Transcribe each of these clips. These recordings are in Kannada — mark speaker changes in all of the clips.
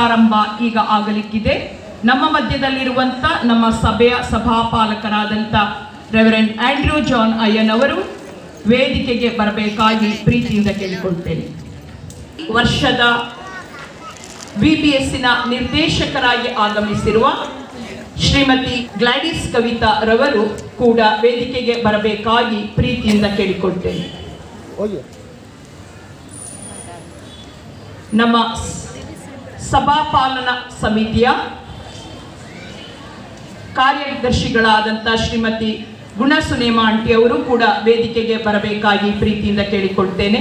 Speaker 1: ಪ್ರಾರಂಭ ಈಗ ಆಗಲಿಕ್ಕಿದೆ ನಮ್ಮ ಮಧ್ಯದಲ್ಲಿರುವಂತ ನಮ್ಮ ಸಭೆಯ ಸಭಾಪಾಲಕರಾದಂಥ ರೆವರೆಂಡ್ ಆಂಡ್ರ್ಯೂ ಜಾನ್ ಅಯ್ಯನ್ ಅವರು ವೇದಿಕೆಗೆ ಬರಬೇಕಾಗಿ ಪ್ರೀತಿಯಿಂದ ಕೇಳಿಕೊಳ್ತೇನೆ ವರ್ಷದ ಬಿ ಬಿ ಎಸ್ಸಿನ ನಿರ್ದೇಶಕರಾಗಿ ಆಗಮಿಸಿರುವ ಶ್ರೀಮತಿ ಗ್ಲಾಡಿಸ್ ಕವಿತಾ ರವರು ಕೂಡ ವೇದಿಕೆಗೆ ಬರಬೇಕಾಗಿ ಪ್ರೀತಿಯಿಂದ ಕೇಳಿಕೊಳ್ತೇನೆ ನಮ್ಮ ಸ್- ಸಭಾಪಾಲನಾ ಸಮಿತಿಯ ಕಾರ್ಯದರ್ಶಿಗಳಾದಂಥ ಶ್ರೀಮತಿ ಗುಣಸುನೇಮ ಆಂಟಿ ಅವರು ಕೂಡ ವೇದಿಕೆಗೆ ಬರಬೇಕಾಗಿ ಪ್ರೀತಿಯಿಂದ ಕೇಳಿಕೊಳ್ತೇನೆ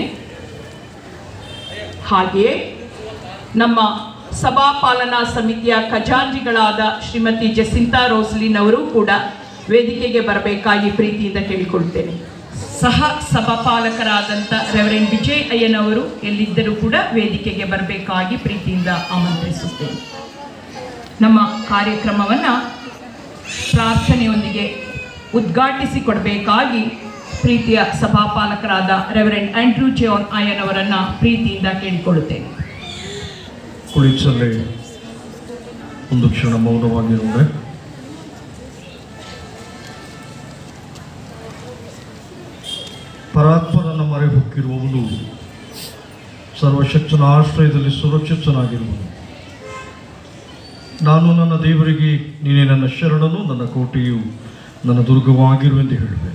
Speaker 1: ಹಾಗೆಯೇ ನಮ್ಮ ಸಭಾಪಾಲನಾ ಸಮಿತಿಯ ಖಜಾಂಜಿಗಳಾದ ಶ್ರೀಮತಿ ಜಸಿಂತಾ ರೋಸ್ಲಿನ್ ಅವರು ಕೂಡ ವೇದಿಕೆಗೆ ಬರಬೇಕಾಗಿ ಪ್ರೀತಿಯಿಂದ ಕೇಳಿಕೊಳ್ತೇನೆ ಸಹ ಸಭಾಪಾಲಕರಾದಂಥ ರೆವರೆಂಡ್ ವಿಜಯ್ ಅಯ್ಯನ್ ಅವರು ಎಲ್ಲಿದ್ದರೂ ಕೂಡ ವೇದಿಕೆಗೆ ಬರಬೇಕಾಗಿ ಪ್ರೀತಿಯಿಂದ ಆಮಂತ್ರಿಸುತ್ತೇನೆ ನಮ್ಮ ಕಾರ್ಯಕ್ರಮವನ್ನು ಪ್ರಾರ್ಥನೆಯೊಂದಿಗೆ ಉದ್ಘಾಟಿಸಿಕೊಡಬೇಕಾಗಿ ಪ್ರೀತಿಯ ಸಭಾಪಾಲಕರಾದ ರೆವರೆಂಡ್ ಆಂಡ್ರೂ ಜಾನ್ ಅಯ್ಯನ್ ಅವರನ್ನು ಪ್ರೀತಿಯಿಂದ ಕೇಳಿಕೊಳ್ಳುತ್ತೇನೆ
Speaker 2: ಕುಳಿತಲ್ಲೇ ಒಂದು ಕ್ಷಣ ಮೌನವಾಗಿರುವೆ ಪರಾತ್ಮರನ್ನ ಮರೆ ಹೊಕ್ಕಿರುವವನು ಸರ್ವಶಕ್ತನ ಆಶ್ರಯದಲ್ಲಿ ಸುರಕ್ಷಿತನಾಗಿರುವನು ನಾನು ನನ್ನ ದೇವರಿಗೆ ನೀನೇ ನನ್ನ ಶರಣನು ನನ್ನ ಕೋಟೆಯು ನನ್ನ ದುರ್ಗವಾಗಿರುವೆಂದು ಹೇಳುವೆ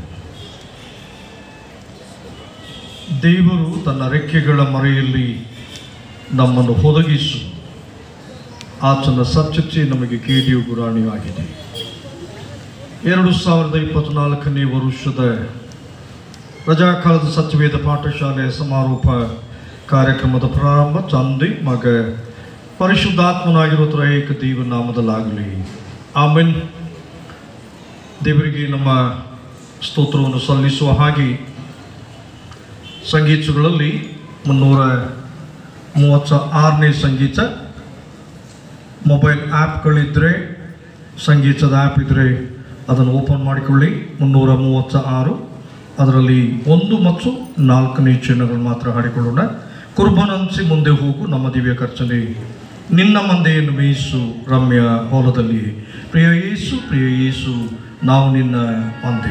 Speaker 2: ದೇವರು ತನ್ನ ರೆಕ್ಕೆಗಳ ಮರೆಯಲ್ಲಿ ನಮ್ಮನ್ನು ಒದಗಿಸು ಆತನ ಸತ್ಯತೆ ನಮಗೆ ಕೇಡಿಯು ಗುರಾಣಿಯಾಗಿದೆ ಎರಡು ಸಾವಿರದ ಇಪ್ಪತ್ನಾಲ್ಕನೇ ವರುಷದ ರಜಾಕಾಲದ ಸತ್ಯವೇದ ಪಾಠಶಾಲೆಯ ಸಮಾರೋಪ ಕಾರ್ಯಕ್ರಮದ ಪ್ರಾರಂಭ ತಂದೆ ಮಗ ಪರಿಶುದ್ಧಾತ್ಮನಾಗಿರುವ ತ್ರಯೇಕ ದೇವ ನಾಮದಲ್ಲಾಗಲಿ ಆಮೇನ್ ದೇವರಿಗೆ ನಮ್ಮ ಸ್ತೋತ್ರವನ್ನು ಸಲ್ಲಿಸುವ ಹಾಗೆ ಸಂಗೀತಗಳಲ್ಲಿ ಮುನ್ನೂರ ಮೂವತ್ತ ಆರನೇ ಸಂಗೀತ ಮೊಬೈಲ್ ಆ್ಯಪ್ಗಳಿದ್ದರೆ ಸಂಗೀತದ ಆ್ಯಪ್ ಇದ್ದರೆ ಅದನ್ನು ಓಪನ್ ಮಾಡಿಕೊಳ್ಳಿ ಮುನ್ನೂರ ಮೂವತ್ತ ಆರು ಅದರಲ್ಲಿ ಒಂದು ಮತ್ತು ನಾಲ್ಕನೇ ಚಿಹ್ನೆಗಳು ಮಾತ್ರ ಹಾಡಿಕೊಳ್ಳೋಣ ಕುರ್ಬನಂಸಿ ಮುಂದೆ ಹೋಗು ನಮ್ಮ ದಿವ್ಯ ಖರ್ಚನೆ ನಿನ್ನ ಮಂದೆಯನ್ನು ಮೇಯಿಸು ರಮ್ಯ ಹೊಲದಲ್ಲಿ ಪ್ರಿಯ ಯೇಸು ಪ್ರಿಯ ಯೇಸು ನಾವು ನಿನ್ನ ಮಂದೆ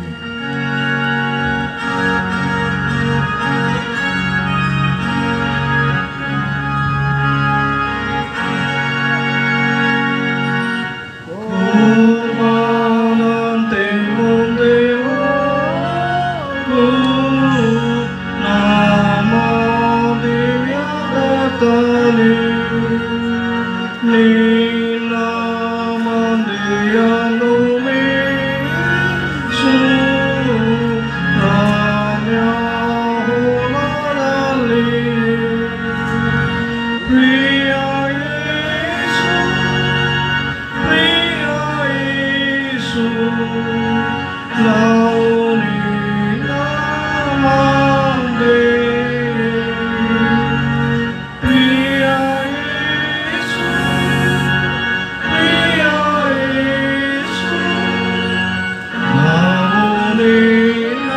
Speaker 2: ಕುರ್ಬನಂತೆ ಮುಂದೆ ಹೋಗು ನಮ್ಮ ದಿವ್ಯ ಕರ್ತನೆ. ನಿನ್ನ ಮಂದೆಯನ್ನು ಮೇಯಿಸು ರಮ್ಯ ಹೊಲದಲ್ಲಿ. ಪ್ರಿಯ ಯೇಸು ಪ್ರಿಯ ಯೇಸು, ನಾವು ನಿನ್ನ ಮಂದೆ. ಪ್ರಿಯ ಯೇಸು, ಪ್ರಿಯ ಯೇಸು, ನಾವು ನಿನ್ನ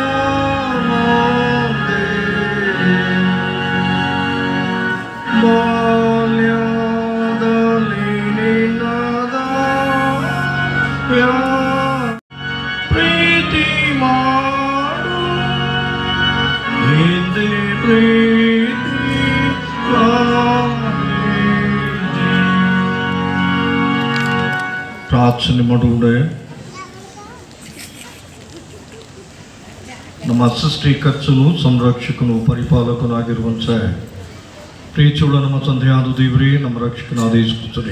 Speaker 2: ಮಂದೆ. ಬಾಲ್ಯದಲ್ಲಿ ನಿನ್ನದ ಪ್ರೀತಿ ಮಾಡು ಹಿಂದೆ ಪ್ರೀತಿ ಪ್ರಾರ್ಥನೆ ಮಾಡುವುದೇ ನಮ್ಮ ಸೃಷ್ಟಿಕರ್ತನು ಸಂರಕ್ಷಕನು ಪರಿಪಾಲಕನಾಗಿರುವಂಥ ಪ್ರೀತಿಯುಳ್ಳ ನಮ್ಮ ತಂದೆಯಾದ ದೇವರೇ ನಮ್ಮ ರಕ್ಷಕನಾದ ಯೇಸುಕ್ರಿಸ್ತನೇ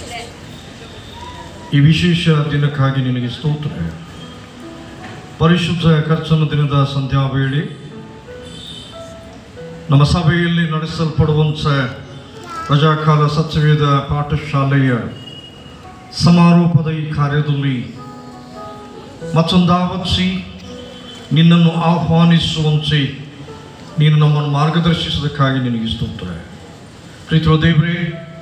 Speaker 2: ಈ ವಿಶೇಷ ದಿನಕ್ಕಾಗಿ ನಿನಗೆ ಸ್ತೋತ್ರ ಪರಿಶುದ್ಧ ಕರ್ತನ ದಿನದ ಸಂಧ್ಯಾ ವೇಳೆ ನಮ್ಮ ಸಭೆಯಲ್ಲಿ ನಡೆಸಲ್ಪಡುವಂಥ ರಜಾಕಾಲ ಸತ್ಯವೇದ ಪಾಠಶಾಲೆಯ ಸಮಾರೋಪದ ಈ ಕಾರ್ಯದಲ್ಲಿ ಮತ್ತೊಂದಾವತ್ಸಿ ನಿನ್ನನ್ನು ಆಹ್ವಾನಿಸುವಂತೆ ನೀನು ನಮ್ಮನ್ನು ಮಾರ್ಗದರ್ಶಿಸೋದಕ್ಕಾಗಿ ನಿನಗೆ ಸ್ತೋತ್ರ ಪ್ರೀತಿಯ ದೇವರೇ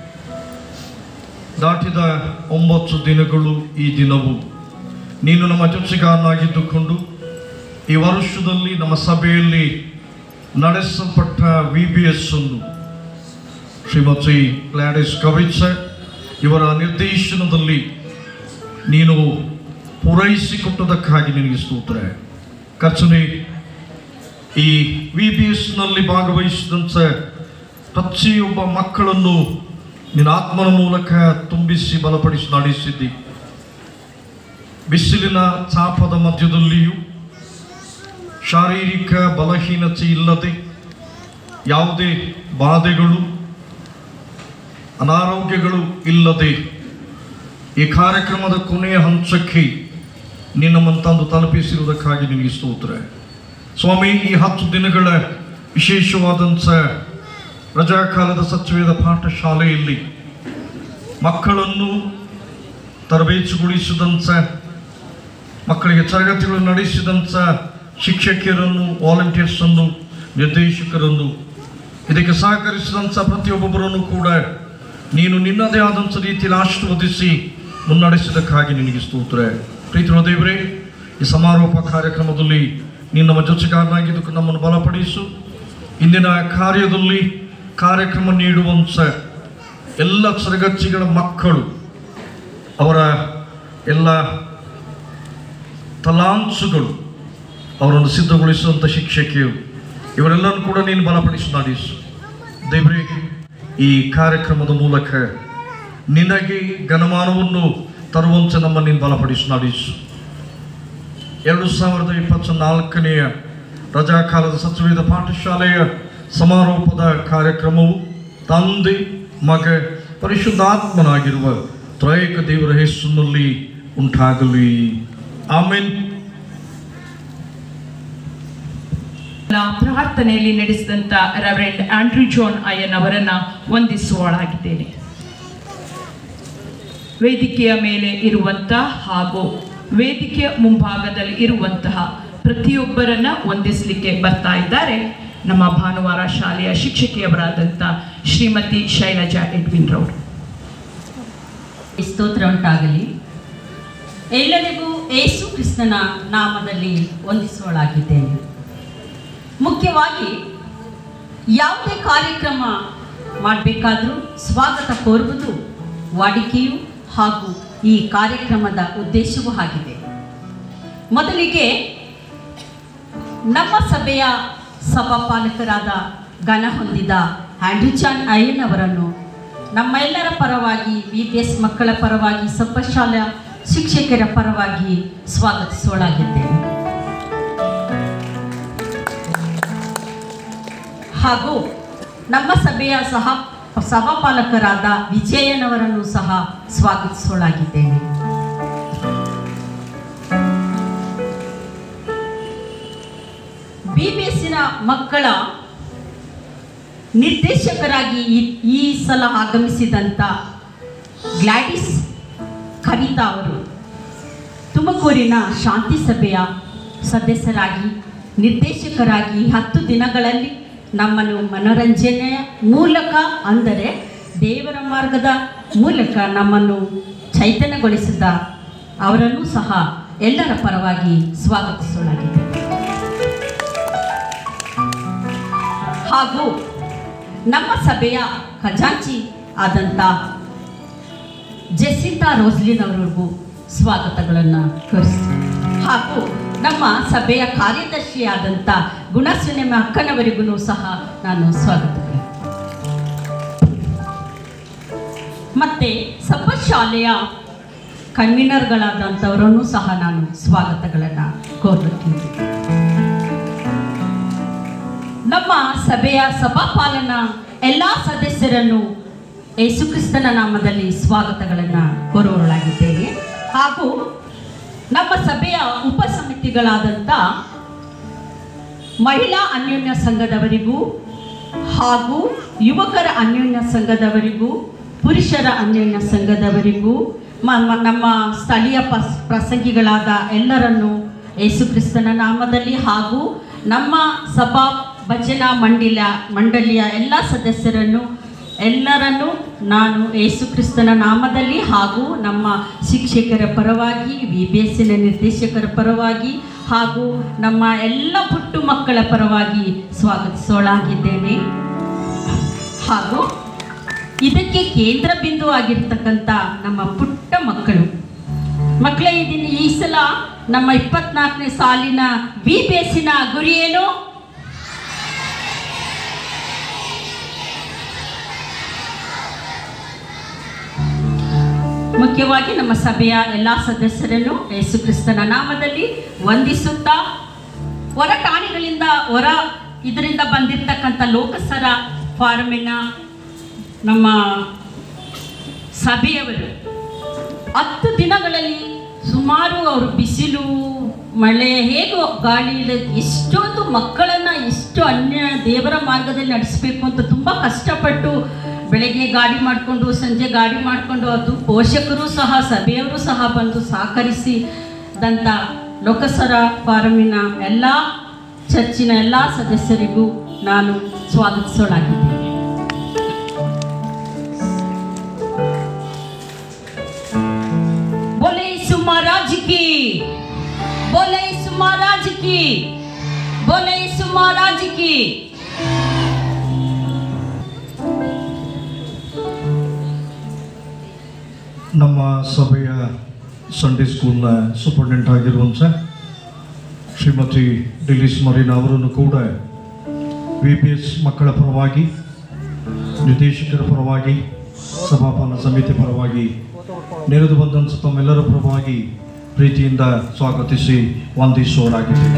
Speaker 2: ದಾಟಿದ ಒಂಬತ್ತು ದಿನಗಳು ಈ ದಿನವು ನೀನು ನಮ್ಮ ಜೊತೆಗಾರನಾಗಿದ್ದುಕೊಂಡು ಈ ವರ್ಷದಲ್ಲಿ ನಮ್ಮ ಸಭೆಯಲ್ಲಿ ನಡೆಸಲ್ಪಟ್ಟ ವಿ ಬಿ ಎಸ್ ಅನ್ನು ಶ್ರೀಮತಿ ಗ್ಲಾಡಿಸ್ ಕವಿಚ ಇವರ ನಿರ್ದೇಶನದಲ್ಲಿ ನೀನು ಪೂರೈಸಿಕೊಟ್ಟದಕ್ಕಾಗಿ ನಿನಗೆ ಸ್ತೋತ್ರ ಕರ್ತನೆ ಈ ವಿ ಬಿ ಎಸ್ನಲ್ಲಿ ಭಾಗವಹಿಸಿದಂಥ ಪ್ರತಿಯೊಬ್ಬ ಮಕ್ಕಳನ್ನು ನಿನ್ನ ಆತ್ಮನ ಮೂಲಕ ತುಂಬಿಸಿ ಬಲಪಡಿಸಿ ನಡೆಸಿದ್ದಿ ಬಿಸಿಲಿನ ಚಾಪದ ಮಧ್ಯದಲ್ಲಿಯೂ ಶಾರೀರಿಕ ಬಲಹೀನತೆ ಇಲ್ಲದೆ ಯಾವುದೇ ಬಾಧೆಗಳು ಅನಾರೋಗ್ಯಗಳು ಇಲ್ಲದೆ ಈ ಕಾರ್ಯಕ್ರಮದ ಕೊನೆಯ ಹಂತಕ್ಕೆ ನಿನ್ನ ತಂದು ತಲುಪಿಸಿರುವುದಕ್ಕಾಗಿ ನಿನಗೆ ಸ್ತೋತ್ರ ಸ್ವಾಮಿ ಈ ಹತ್ತು ದಿನಗಳ ವಿಶೇಷವಾದಂಥ ರಜಾಕಾಲದ ಸತ್ಯವೇದ ಪಾಠಶಾಲೆಯಲ್ಲಿ ಮಕ್ಕಳನ್ನು ತರಬೇತಿಗೊಳಿಸಿದಂಥ ಮಕ್ಕಳಿಗೆ ತರಗತಿಗಳು ನಡೆಸಿದಂಥ ಶಿಕ್ಷಕಿಯರನ್ನು ವಾಲಂಟಿಯರ್ಸನ್ನು ನಿರ್ದೇಶಕರನ್ನು ಇದಕ್ಕೆ ಸಹಕರಿಸಿದಂಥ ಪ್ರತಿಯೊಬ್ಬೊಬ್ಬರನ್ನು ಕೂಡ ನೀನು ನಿನ್ನದೇ ಆದಂಥ ರೀತಿಯಲ್ಲಿ ಆಶೀರ್ವದಿಸಿ ಮುನ್ನಡೆಸಿದ್ದಕ್ಕಾಗಿ ನಿನಗೆ ಸ್ತೋತ್ರ ಪ್ರೀತಿಯ ದೇವರೇ ಈ ಸಮಾರೋಪ ಕಾರ್ಯಕ್ರಮದಲ್ಲಿ ನೀನು ನಮ್ಮ ಜೊತೆಗಾರನಾಗಿದ್ದು ನಮ್ಮನ್ನು ಬಲಪಡಿಸು ಇಂದಿನ ಕಾರ್ಯದಲ್ಲಿ ಕಾರ್ಯಕ್ರಮ ನೀಡುವಂಥ ಎಲ್ಲ ತರಗತಿಗಳ ಮಕ್ಕಳು ಅವರ ಎಲ್ಲ ತಲಾಂಸುಗಳು ಅವರನ್ನು ಸಿದ್ಧಗೊಳಿಸುವಂಥ ಶಿಕ್ಷಕಿಯರು ಇವರೆಲ್ಲರೂ ಕೂಡ ನೀನು ಬಲಪಡಿಸಿ ನಡೆಸು ದೇವ್ರೆ ಈ ಕಾರ್ಯಕ್ರಮದ ಮೂಲಕ ನಿನಗೆ ಘನಮಾನವನ್ನು ತರುವಂತೆ ನಮ್ಮ ನೀನು ಬಲಪಡಿಸಿ ನಡೆಸು ಎರಡು ಸಾವಿರದ ಇಪ್ಪತ್ತ ನಾಲ್ಕನೆಯ ರಜಾಕಾಲದ ಸತ್ಯವೇದ ಪಾಠಶಾಲೆಯ ಸಮಾರೋಪದ ಕಾರ್ಯಕ್ರಮವು ತಂದೆ ಮಗ ಪರಿಶುದ್ಧಾತ್ಮನಾಗಿರುವ ತ್ರೈಕ ದೇವರ ಹೆಸರಿನಲ್ಲಿ ಉಂಟಾಗಲಿ ಆಮೇನ್
Speaker 1: ನ ಪ್ರಾರ್ಥನೆಯಲ್ಲಿ ನಡೆಸಿದಂತ ರೆವರೆಂಡ್ ಆಂಡ್ರೂ ಜಾನ್ ಅಯ್ಯನ್ ಅವರನ್ನ ವಂದಿಸುವಳಾಗಿದ್ದೇನೆ ವೇದಿಕೆಯ ಮೇಲೆ ಇರುವಂತಹ ಹಾಗೂ ವೇದಿಕೆಯ ಮುಂಭಾಗದಲ್ಲಿ ಇರುವಂತಹ ಪ್ರತಿಯೊಬ್ಬರನ್ನ ವಂದಿಸಲಿಕ್ಕೆ ಬರ್ತಾ ಇದ್ದಾರೆ ನಮ್ಮ ಭಾನುವಾರ ಶಾಲೆಯ ಶಿಕ್ಷಕಿಯವರಾದಂಥ ಶ್ರೀಮತಿ ಶೈಲಜಾ ಎಡ್ವಿನ್ ರವರು
Speaker 3: ಸ್ತೋತ್ರ ಉಂಟಾಗಲಿ ಎಲ್ಲರಿಗೂ ಏಸು ಕ್ರಿಸ್ತನ ನಾಮದಲ್ಲಿ ವಂದಿಸುವಳಾಗಿದ್ದೇನೆ ಮುಖ್ಯವಾಗಿ ಯಾವುದೇ ಕಾರ್ಯಕ್ರಮ ಮಾಡಬೇಕಾದ್ರೂ ಸ್ವಾಗತ ಕೋರುವುದು ವಾಡಿಕೆಯು ಹಾಗೂ ಈ ಕಾರ್ಯಕ್ರಮದ ಉದ್ದೇಶವೂ ಆಗಿದೆ ಮೊದಲಿಗೆ ನಮ್ಮ ಸಭೆಯ ಸಭಾಪಾಲಕರಾದ ಘನ ಹೊಂದಿದ ಹ್ಯಾಂಡ್ರಿಚಾನ್ ಅಯ್ಯನ್ ಅವರನ್ನು ನಮ್ಮೆಲ್ಲರ ಪರವಾಗಿ ವಿ ಪಿ ಎಸ್ ಮಕ್ಕಳ ಪರವಾಗಿ ಸಬ್ಬಶಾಲಾ ಶಿಕ್ಷಕರ ಪರವಾಗಿ ಸ್ವಾಗತಿಸೋಳಾಗಿದ್ದೇನೆ ಹಾಗೂ ನಮ್ಮ ಸಭೆಯ ಸಹ ಸಭಾಪಾಲಕರಾದ ವಿಜಯನವರನ್ನು ಸಹ ಸ್ವಾಗತಿಸೋಳಾಗಿದ್ದೇನೆ ಬಿ ಬಿ ಎಸ್ಸಿನ ಮಕ್ಕಳ ನಿರ್ದೇಶಕರಾಗಿ ಈ- ಈ ಸಲ ಆಗಮಿಸಿದಂಥ ಗ್ಲಾಡಿಸ್ ಕವಿತಾ ಅವರು ತುಮಕೂರಿನ ಶಾಂತಿ ಸಭೆಯ ಸದಸ್ಯರಾಗಿ ನಿರ್ದೇಶಕರಾಗಿ ಹತ್ತು ದಿನಗಳಲ್ಲಿ ನಮ್ಮನ್ನು ಮನೋರಂಜನೆಯ ಮೂಲಕ ಅಂದರೆ ದೇವರ ಮಾರ್ಗದ ಮೂಲಕ ನಮ್ಮನ್ನು ಚೈತನ್ಯಗೊಳಿಸಿದ ಅವರನ್ನು ಸಹ ಎಲ್ಲರ ಪರವಾಗಿ ಸ್ವಾಗತಿಸಲಾಗಿದೆ ಹಾಗೂ ನಮ್ಮ ಸಭೆಯ ಖಜಾಂಚಿ ಆದಂಥ ಜೆಸಿಂತಾ ರೋಸ್ಲಿನ್ ಅವರಿಗೂ ಸ್ವಾಗತಗಳನ್ನು ಕೋರಿಸ್ತೀನಿ ಹಾಗೂ ನಮ್ಮ ಸಭೆಯ ಕಾರ್ಯದರ್ಶಿಯಾದಂಥ ಗುಣಸುನೆಮ ಅಕ್ಕನವರಿಗೂ ಸಹ ನಾನು ಸ್ವಾಗತಗಳು ಮತ್ತೆ ಸಬ್ಬ ಶಾಲೆಯ ಕನ್ವೀನರ್ಗಳಾದಂಥವರನ್ನು ಸಹ ನಾನು ಸ್ವಾಗತಗಳನ್ನು ಕೋರುತ್ತೀನಿ ನಮ್ಮ ಸಭೆಯ ಸಭಾಪಾಲನಾ ಎಲ್ಲ ಸದಸ್ಯರನ್ನು ಯೇಸುಕ್ರಿಸ್ತನ ನಾಮದಲ್ಲಿ ಸ್ವಾಗತಗಳನ್ನು ಕೋರುವಳಾಗಿದ್ದೇನೆ ಹಾಗೂ ನಮ್ಮ ಸಭೆಯ ಉಪಸಮಿತಿಗಳಾದಂಥ ಮಹಿಳಾ ಅನ್ಯೋನ್ಯ ಸಂಘದವರಿಗೂ ಹಾಗೂ ಯುವಕರ ಅನ್ಯೋನ್ಯ ಸಂಘದವರಿಗೂ ಪುರುಷರ ಅನ್ಯೋನ್ಯ ಸಂಘದವರಿಗೂ ಮ- ಮ- ನಮ್ಮ ಸ್ಥಳೀಯ ಪಸ್ ಪ್ರಸಂಗಿಗಳಾದ ಎಲ್ಲರನ್ನು ಯೇಸುಕ್ರಿಸ್ತನ ನಾಮದಲ್ಲಿ ಹಾಗೂ ನಮ್ಮ ಸಭಾ ಭಜನಾ ಮಂಡಲ ಮಂಡಳಿಯ ಎಲ್ಲ ಸದಸ್ಯರನ್ನು ಎಲ್ಲರನ್ನು ನಾನು ಯೇಸುಕ್ರಿಸ್ತನ ನಾಮದಲ್ಲಿ ಹಾಗೂ ನಮ್ಮ ಶಿಕ್ಷಕರ ಪರವಾಗಿ ವಿ ಬಿ ಎಸ್ಸಿನ ನಿರ್ದೇಶಕರ ಪರವಾಗಿ ಹಾಗೂ ನಮ್ಮ ಎಲ್ಲ ಪುಟ್ಟು ಮಕ್ಕಳ ಪರವಾಗಿ ಸ್ವಾಗತಿಸೋಳಾಗಿದ್ದೇನೆ ಹಾಗೂ ಇದಕ್ಕೆ ಕೇಂದ್ರ ಬಿಂದು ಆಗಿರ್ತಕ್ಕಂಥ ನಮ್ಮ ಪುಟ್ಟ ಮಕ್ಕಳು ಮಕ್ಕಳೇ ಇದೀನಿ ಈ ಸಲ ನಮ್ಮ ಇಪ್ಪತ್ನಾಲ್ಕನೇ ಸಾಲಿನ ವಿ ಬೇಸಿನ ಗುರಿ ಏನು ಮುಖ್ಯವಾಗಿ ನಮ್ಮ ಸಭೆಯ ಎಲ್ಲ ಸದಸ್ಯರನ್ನು ಯೇಸು ಕ್ರಿಸ್ತನ ನಾಮದಲ್ಲಿ ವಂದಿಸುತ್ತಾ ಹೊರ ಠಾಣೆಗಳಿಂದ ಹೊರ ಇದರಿಂದ ಬಂದಿರತಕ್ಕಂಥ ಲೋಕಸರ ಫಾರ್ಮಿನ ನಮ್ಮ ಸಭೆಯವರು ಹತ್ತು ದಿನಗಳಲ್ಲಿ ಸುಮಾರು ಅವರು ಬಿಸಿಲು ಮಳೆ ಹೇಗೋ ಗಾಳಿಯಲ್ಲಿ ಎಷ್ಟೊಂದು ಮಕ್ಕಳನ್ನು ಎಷ್ಟು ಅನ್ಯ ದೇವರ ಮಾರ್ಗದಲ್ಲಿ ನಡೆಸಬೇಕು ಅಂತ ತುಂಬ ಕಷ್ಟಪಟ್ಟು ಬೆಳಗ್ಗೆ ಗಾಡಿ ಮಾಡಿಕೊಂಡು ಸಂಜೆ ಗಾಡಿ ಮಾಡಿಕೊಂಡು ಅದು ಪೋಷಕರು ಸಹ ಸಭೆಯವರು ಸಹ ಬಂದು ಸಹಕರಿಸಿದಂಥ ಲೋಕಸರ ಫಾರಮಿನ ಎಲ್ಲ ಚರ್ಚಿನ ಎಲ್ಲ ಸದಸ್ಯರಿಗೂ ನಾನು ಸ್ವಾಗತಿಸೋಳಾಗಿದ್ದೇನೆ बोले यीशु महाराज की बोले यीशु महाराज की बोले यीशु महाराज की
Speaker 2: ನಮ್ಮ ಸಭೆಯ ಸಂಡೇ ಸ್ಕೂಲ್ನ ಸೂಪರ್ಡೆಂಟ್ ಆಗಿರುವಂಥ ಶ್ರೀಮತಿ ಡಿಲೀಸ್ ಮರೀನ್ ಅವರನ್ನು ಕೂಡ ವಿ ಪಿ ಎಸ್ ಮಕ್ಕಳ ಪರವಾಗಿ ನಿರ್ದೇಶಕರ ಪರವಾಗಿ ಸಭಾಪಾಲನ ಸಮಿತಿ ಪರವಾಗಿ ನೆರೆದು ಬಂದಂಥ ತಮ್ಮೆಲ್ಲರ ಪರವಾಗಿ ಪ್ರೀತಿಯಿಂದ ಸ್ವಾಗತಿಸಿ ವಂದಿಸುವರಾಗಿದೆ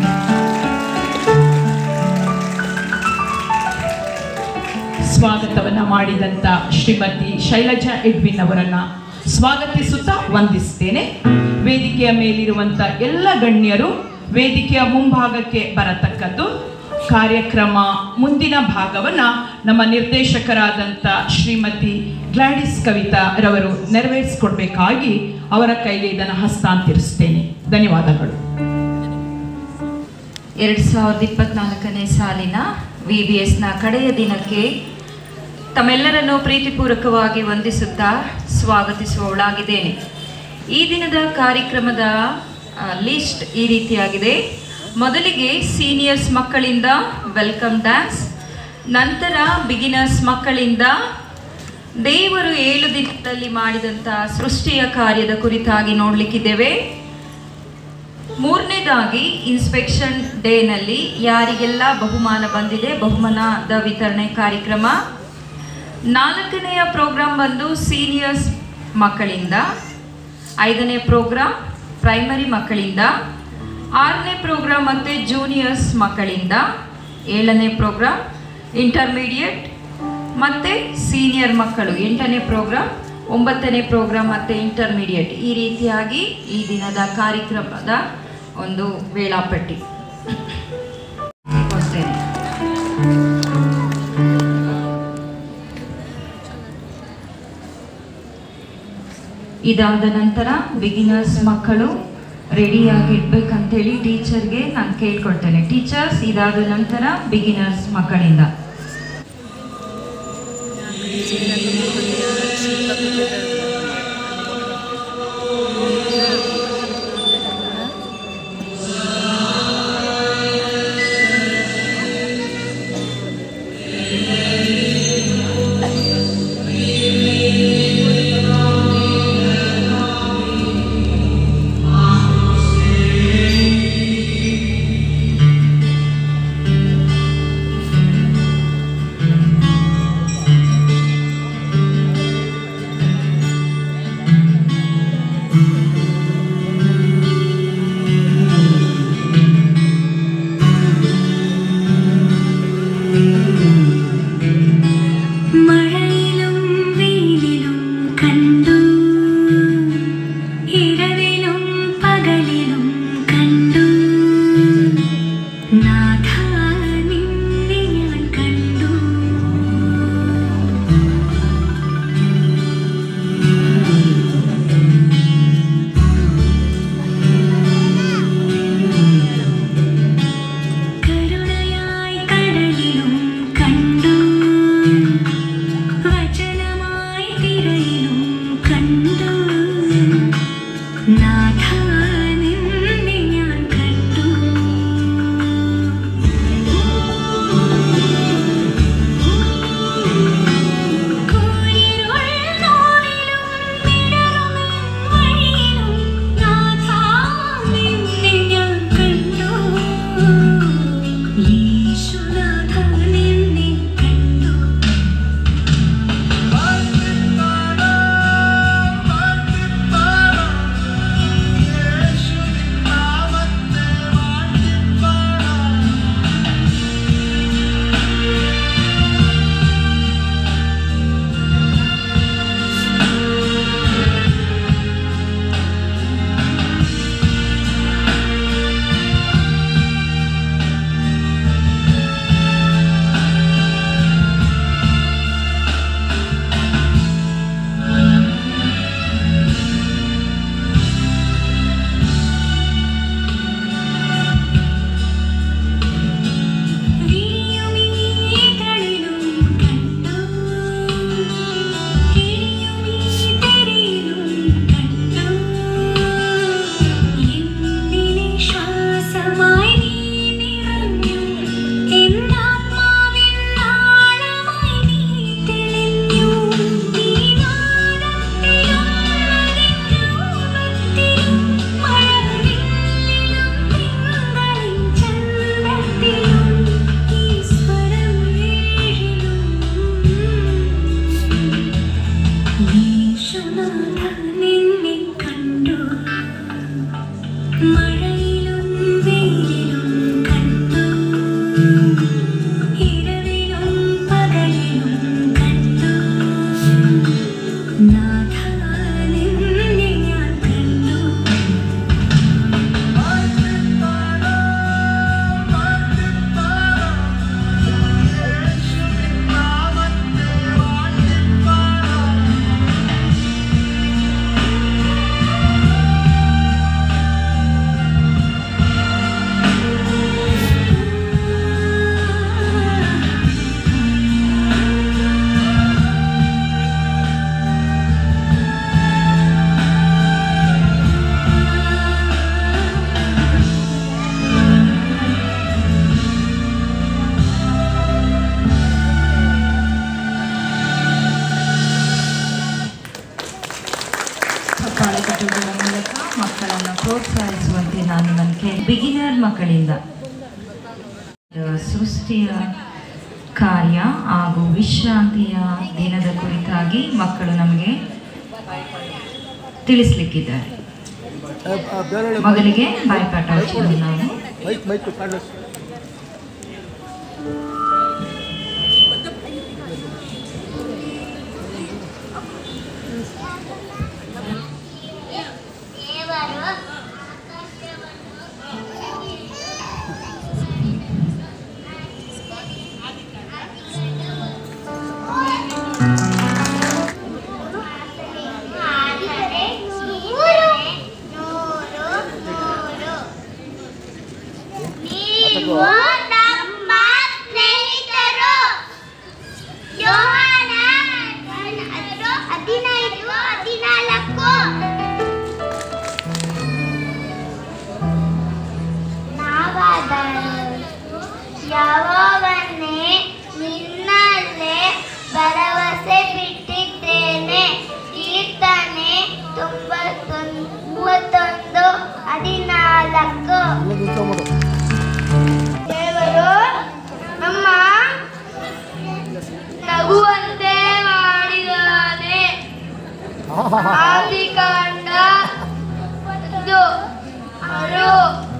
Speaker 1: ಸ್ವಾಗತವನ್ನ ಮಾಡಿದಂತ ಶ್ರೀಮತಿ ಶೈಲಜಾ ಎಡ್ವಿನ್ ಅವರನ್ನ ಸ್ವಾಗತಿಸುತ್ತಾ ವಂದಿಸ್ತೇನೆ ವೇದಿಕೆಯ ಮೇಲಿರುವಂತ ಎಲ್ಲ ಗಣ್ಯರು ವೇದಿಕೆಯ ಮುಂಭಾಗಕ್ಕೆ ಬರತಕ್ಕದ್ದು ಕಾರ್ಯಕ್ರಮ ಮುಂದಿನ ಭಾಗವನ್ನ ನಮ್ಮ ನಿರ್ದೇಶಕರಾದಂಥ ಶ್ರೀಮತಿ ಗ್ಲಾಡಿಸ್ ಕವಿತಾ ರವರು ನೆರವೇರಿಸಿಕೊಡ್ಬೇಕಾಗಿ ಅವರ ಕೈಗೆ ಇದನ್ನು ಹಸ್ತಾಂತರಿಸ್ತೇನೆ ಧನ್ಯವಾದಗಳು
Speaker 4: ಎರಡು ಸಾವಿರದ ಇಪ್ಪತ್ನಾಲ್ಕನೇ ಸಾಲಿನ ವಿ ಬಿ ಎಸ್ನ ಕಡೆಯ ದಿನಕ್ಕೆ ತಮ್ಮೆಲ್ಲರನ್ನು ಪ್ರೀತಿಪೂರ್ವಕವಾಗಿ ವಂದಿಸುತ್ತಾ ಸ್ವಾಗತಿಸುವವಳಾಗಿದ್ದೇನೆ ಈ ದಿನದ ಕಾರ್ಯಕ್ರಮದ ಆ, ಲಿಸ್ಟ್ ಈ ರೀತಿಯಾಗಿದೆ ಮೊದಲಿಗೆ ಸೀನಿಯರ್ಸ್ ಮಕ್ಕಳಿಂದ ವೆಲ್ಕಮ್ ಡ್ಯಾನ್ಸ್ ನಂತರ ಬಿಗಿನರ್ಸ್ ಮಕ್ಕಳಿಂದ ದೇವರು ಏಳು ದಿನದಲ್ಲಿ ಮಾಡಿದಂಥ ಸೃಷ್ಟಿಯ ಕಾರ್ಯದ ಕುರಿತಾಗಿ ನೋಡಲಿಕ್ಕಿದ್ದೇವೆ ಮೂರನೇದಾಗಿ ಇನ್ಸ್ಪೆಕ್ಷನ್ ಡೇನಲ್ಲಿ ಯಾರಿಗೆಲ್ಲ ಬಹುಮಾನ ಬಂದಿದೆ ಬಹುಮಾನದ ವಿತರಣೆ ಕಾರ್ಯಕ್ರಮ ನಾಲ್ಕನೆಯ ಪ್ರೋಗ್ರಾಂ ಬಂದು ಸೀನಿಯರ್ಸ್ ಮಕ್ಕಳಿಂದ ಐದನೇ ಪ್ರೋಗ್ರಾಂ ಪ್ರೈಮರಿ ಮಕ್ಕಳಿಂದ ಆರನೇ ಪ್ರೋಗ್ರಾಂ ಮತ್ತು ಜೂನಿಯರ್ಸ್ ಮಕ್ಕಳಿಂದ ಏಳನೇ ಪ್ರೋಗ್ರಾಂ ಇಂಟರ್ಮೀಡಿಯೇಟ್ ಮತ್ತು ಸೀನಿಯರ್ ಮಕ್ಕಳು ಎಂಟನೇ ಪ್ರೋಗ್ರಾಂ ಒಂಬತ್ತನೇ ಪ್ರೋಗ್ರಾಂ ಮತ್ತು ಇಂಟರ್ಮೀಡಿಯೇಟ್ ಈ ರೀತಿಯಾಗಿ ಈ ದಿನದ ಕಾರ್ಯಕ್ರಮದ ಒಂದು ವೇಳಾಪಟ್ಟಿ ಕೊಡ್ತೇನೆ ಇದಾದ ನಂತರ ಬಿಗಿನರ್ಸ್ ಮಕ್ಕಳು ರೆಡಿಯಾಗಿ ಇಡ್ಬೇಕಂತೇಳಿ ಟೀಚರ್ಗೆ ನಾನು ಕೇಳ್ಕೊಳ್ತೇನೆ ಟೀಚರ್ಸ್ ಇದಾದ ನಂತರ ಬಿಗಿನರ್ಸ್ ಮಕ್ಕಳಿಂದ ಬಿಗಿನರ್ ಮಕ್ಕಳಿಂದ ಸೃಷ್ಟಿಯ ಕಾರ್ಯ ಹಾಗೂ ವಿಶ್ರಾಂತಿಯ ದಿನದ ಕುರಿತಾಗಿ ಮಕ್ಕಳು ನಮಗೆ ತಿಳಿಸ್ಲಿಕ್ಕಿದ್ದಾರೆ ಮೊದಲಿಗೆ ಬಾಯ್ಪಾಠ ಹಚ್ಚಿದ್ದು ನಾವು
Speaker 5: ಮೈಕ್ ಮೈಕ್ ಕಾಣಿಸ್
Speaker 6: ಆದರೆ ನೂರು ನೂರು ನೂರು ನೀವು ನಮ್ಮ ಸ್ನೇಹಿತರು ಯೋಹಾನ ಹದಿನಾರು ಹದಿನೈದು ಹದಿನಾಲ್ಕು ನಾವಾದರೂ ಯಾವವನ್ನೇ ನಿನ್ನಲ್ಲೇ ಭರವಸೆ ಬಿಟ್ಟಿದ್ದೇನೆ ಕೀರ್ತನೆ ತೊಂಬತ್ತೊಂದು ಮೂವತ್ತೊಂದು ಹದಿನಾಲ್ಕು ದೇವರು ನಮ್ಮ ನಗುವಂತೆ ಮಾಡಿದಾನೆ ಆದಿಕಾಂಡ ಒಂದು ಆರು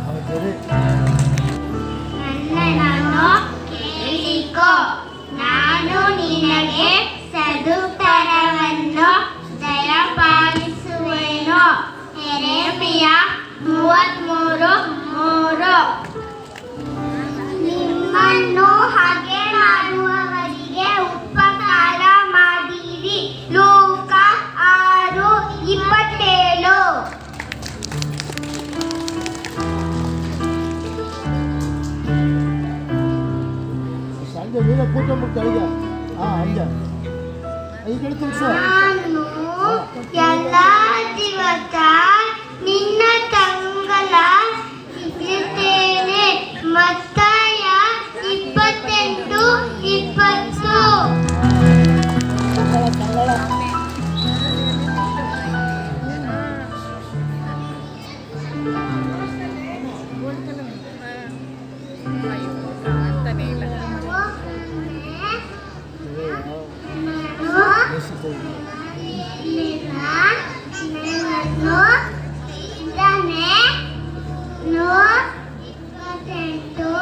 Speaker 6: ನನ್ನನ್ನು ಕೇಳಿಕೋ ನಾನು ನಿನಗೆ ಸದುತ್ತರವನ್ನು ದಯಪಾಲಿಸುವೆನು ಎರೆಮಿಯ ಮೂವತ್ತ್ಮೂರು ಮೂರು ನಿಮ್ಮನ್ನು ಹಾಗೆ ಮಾಡುವವರಿಗೆ ಉಪಕಾರ ಮಾಡಿರಿ ಲೂಕ ಆರು ಇಪ್ಪತ್ತೇಳು
Speaker 5: ಸಂಜೆ ನೀರ ಕೂತ್ಕೊಂಡ್ಬಿಡ್ತಾಳೆ ಈಗ ಹಾಂ ಹಂಗೆ ಈ ಕಡೆ ತಿರ್ಸು
Speaker 6: ನಾನು ಎಲ್ಲ ದಿವಸ ನಿನ್ನ ತಂಗಲ ಇರುತ್ತೇನೆ ಮತ್ತಾಯ ಇಪ್ಪತ್ತೆಂಟು ಇಪ್ಪತ್ತು ಇಪ್ಪತ್ತೆಂಟು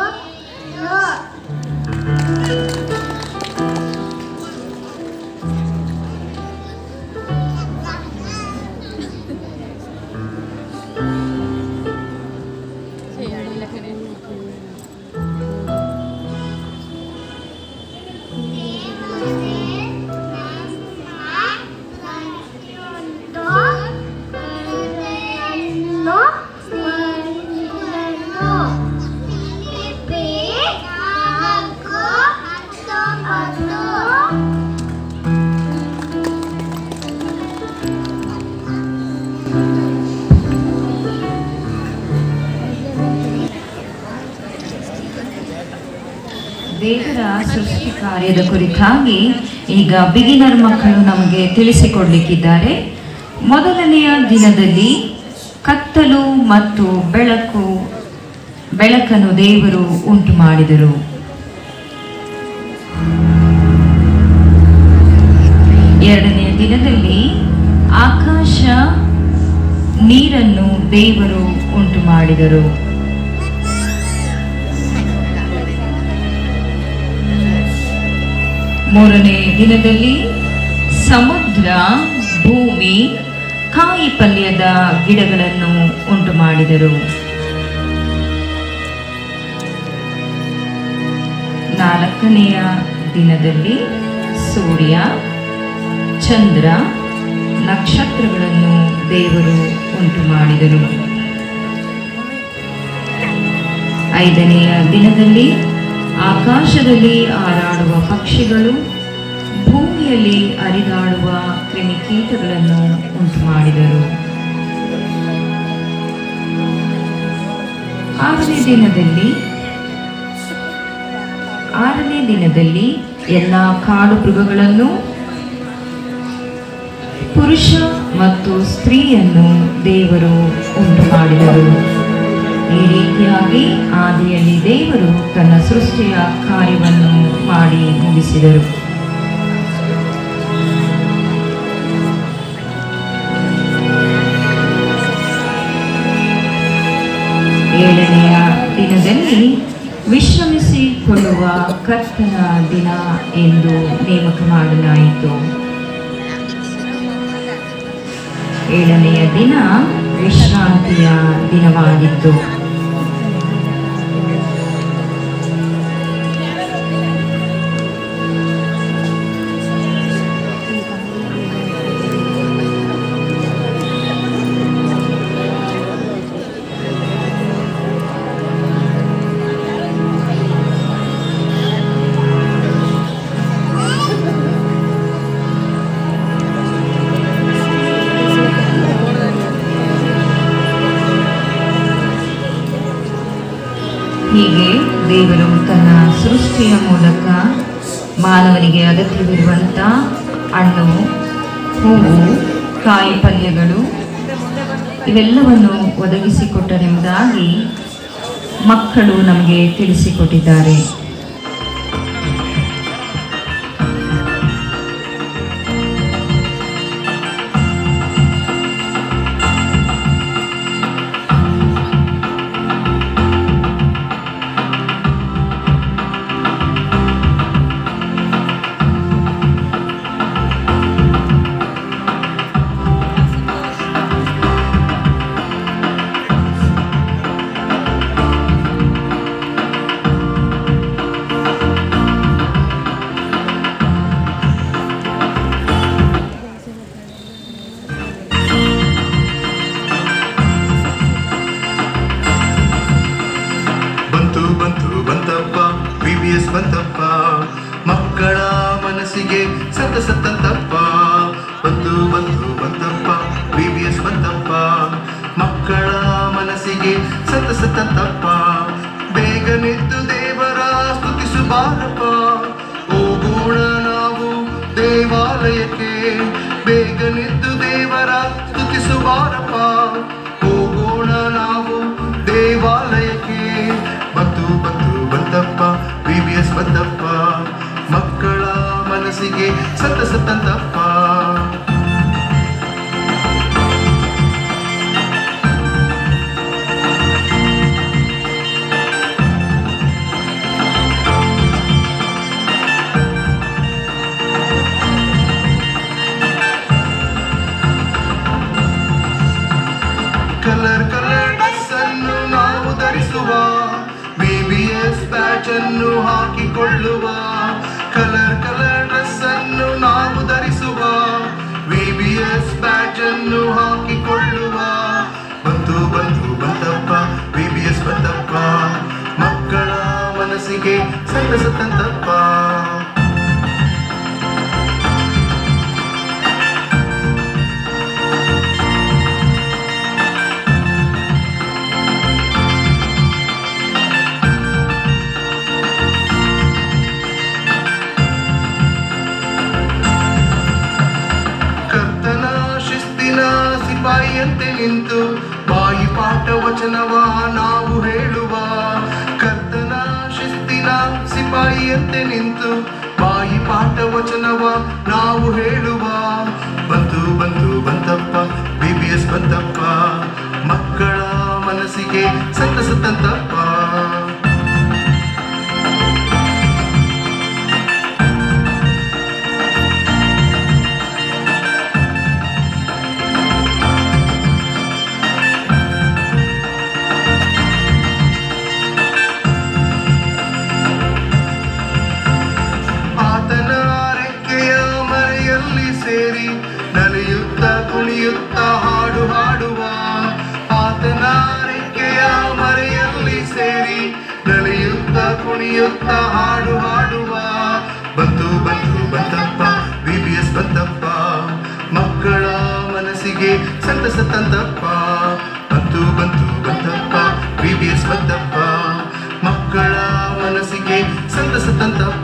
Speaker 4: ದೇವರ ಸೃಷ್ಟಿ ಕಾರ್ಯದ ಕುರಿತಾಗಿ ಈಗ ಬಿಗಿನರ್ ಮಕ್ಕಳು ನಮಗೆ ತಿಳಿಸಿಕೊಡ್ಲಿಕ್ಕಿದ್ದಾರೆ ಮೊದಲನೆಯ ದಿನದಲ್ಲಿ ಕತ್ತಲು ಮತ್ತು ಬೆಳಕು ಬೆಳಕನ್ನು ದೇವರು ಉಂಟು ಮಾಡಿದರು ಎರಡನೆಯ ದಿನದಲ್ಲಿ ಆಕಾಶ ನೀರನ್ನು ದೇವರು ಉಂಟು ಮಾಡಿದರು ಮೂರನೇ ದಿನದಲ್ಲಿ ಸಮುದ್ರ ಭೂಮಿ ಕಾಯಿ ಪಲ್ಯದ ಗಿಡಗಳನ್ನು ಉಂಟು ಮಾಡಿದರು ನಾಲ್ಕನೆಯ ದಿನದಲ್ಲಿ ಸೂರ್ಯ ಚಂದ್ರ ನಕ್ಷತ್ರಗಳನ್ನು ದೇವರು ಉಂಟು ಮಾಡಿದರು ಐದನೆಯ ದಿನದಲ್ಲಿ ಆಕಾಶದಲ್ಲಿ ಹಾರಾಡುವ ಪಕ್ಷಿಗಳು ಭೂಮಿಯಲ್ಲಿ ಹರಿದಾಡುವ ಕ್ರಿಮಿಕೀಟಗಳನ್ನು ಉಂಟು ಮಾಡಿದರು ಆರನೇ ದಿನದಲ್ಲಿ ಆರನೇ ದಿನದಲ್ಲಿ ಎಲ್ಲ ಕಾಡು ಮೃಗಗಳನ್ನು ಪುರುಷ ಮತ್ತು ಸ್ತ್ರೀಯನ್ನು ದೇವರು ಉಂಟು ಮಾಡಿದರು ಈ ರೀತಿಯಾಗಿ ಆದಿಯಲ್ಲಿ ದೇವರು ತನ್ನ ಸೃಷ್ಟಿಯ ಕಾರ್ಯವನ್ನು ಮಾಡಿ ಮುಗಿಸಿದರು ಏಳನೆಯ ದಿನದಲ್ಲಿ ವಿಶ್ರಮಿಸಿಕೊಳ್ಳುವ ಕರ್ತನ ದಿನ ಎಂದು ನೇಮಕ ಮಾಡಲಾಯಿತು ಏಳನೆಯ ದಿನ ವಿಶ್ರಾಂತಿಯ ದಿನವಾಗಿತ್ತು ಹೀಗೆ ದೇವರು ತನ್ನ ಸೃಷ್ಟಿಯ ಮೂಲಕ ಮಾನವನಿಗೆ ಅಗತ್ಯವಿರುವಂಥ ಹಣ್ಣು ಹೂವು ಕಾಯಿ ಪಲ್ಯಗಳು ಇವೆಲ್ಲವನ್ನು ಒದಗಿಸಿಕೊಟ್ಟರೆಂಬುದಾಗಿ ಮಕ್ಕಳು ನಮಗೆ ತಿಳಿಸಿಕೊಟ್ಟಿದ್ದಾರೆ
Speaker 7: ಬಂತು ಬಂತು ಬಂತಪ್ಪ ವಿ ಬಿ ಎಸ್ ಬಂತಪ್ಪ ಮಕ್ಕಳ ಮನಸ್ಸಿಗೆ ಸಂತಸ ತಂತಪ್ಪ ಬಂತು ಬಂತು ಬಂತಪ್ಪ ವಿ ಬಿ ಎಸ್ ಬಂತಪ್ಪ ಮಕ್ಕಳ ಮನಸ್ಸಿಗೆ ಸಂತಸ ತಂತಪ್ಪ ಬೇಗನೆದ್ದು ದೇವರ ಸ್ತುತಿಸು ಬಾರಪ್ಪ ಹೋಗೋಣ ನಾವು ದೇವಾಲಯಕ್ಕೆ ಬೇಗನೆದ್ದು ದೇವರ ಸ್ತುತಿಸು ಬಾರಪ್ಪ ಹೋಗೋಣ ನಾವು ದೇವಾಲಯಕ್ಕೆ ಬಂತು ಬಂತು ಬಂತಪ್ಪ ವಿ ಬಿ ಎಸ್ ಬಂದಪ್ಪ ಮಕ್ಕಳ ಮನಸ್ಸಿಗೆ ಸಂತಸ ತಂದಪ್ಪ ಕಲರ್ ಕಲರ್ ಡ್ರೆಸ್ ಅನ್ನು ನಾವು ಧರಿಸುವ ಬಿ ಬಿ ಎಸ್ ಬ್ಯಾಚ್ ಅನ್ನು ಹಾಕಿಕೊಳ್ಳುವ ಕಲರ್ ಕಲರ್ ಡ್ರೆಸ್ ಅನ್ನು ನಾವು ಧರಿಸುವ ವಿ ಬಿ ಎಸ್ ಬ್ಯಾಚ್ ಅನ್ನು ಹಾಕಿಕೊಳ್ಳುವ ಬಂತು ಬಂತು ಬಂತಪ್ಪ ವಿ ಬಿ ಎಸ್ ಬಂತಪ್ಪ ಮಕ್ಕಳ ಮನಸ್ಸಿಗೆ ಸಂತಸ ತಂದಪ್ಪ ಕರ್ತನ ಶಿಸ್ತಿನ ಸಿಪಾಯಿಯಂತೆ ನಿಂತು ಬಾಯಿ ಪಾಠ ವಚನವ ನಾವು ಹೇಳುವ ಕರ್ತನ ಶಿಸ್ತಿನ ಸಿಪಾಯಿಯಂತೆ ನಿಂತು ಬಾಯಿ ಪಾಠ ವಚನವ ನಾವು ಹೇಳುವ ಬಂತು ಬಂತು ಬಂತಪ್ಪ ಬಿ ಬಿ ಎಸ್ ಬಂತಪ್ಪ ಮಕ್ಕಳ ಮನಸ್ಸಿಗೆ ಸಂತಸ ತಂತಪ್ಪ ಆತನ ರೆಕ್ಕೆಯ ಮರೆಯಲ್ಲಿ ಸೇರಿ ನಲಿಯುತ್ತ ಕುಣಿಯುತ್ತ ಹಾಡು ಹಾಡುವ ಆತನ ರೆಕ್ಕೆಯ ಮರೆಯಲ್ಲಿ ಸೇರಿ ನಲಿಯುತ್ತ ಕುಣಿಯುತ್ತ ಹಾಡು ಹಾಡುವ ಬಂತು ಬಂತು ಬಂತಪ್ಪ ವಿ ಬಿ ಎಸ್ ಬಂತಪ್ಪ ಮಕ್ಕಳ ಮನಸ್ಸಿಗೆ ಸಂತಸ ತಂದಪ್ಪ ಬಂತು ಬಂತು ಬಂತಪ್ಪ ವಿ ಬಿ ಎಸ್ ಬಂತಪ್ಪ ಮಕ್ಕಳ ಮನಸ್ಸಿಗೆ ಸಂತಸ ತಂದಪ್ಪ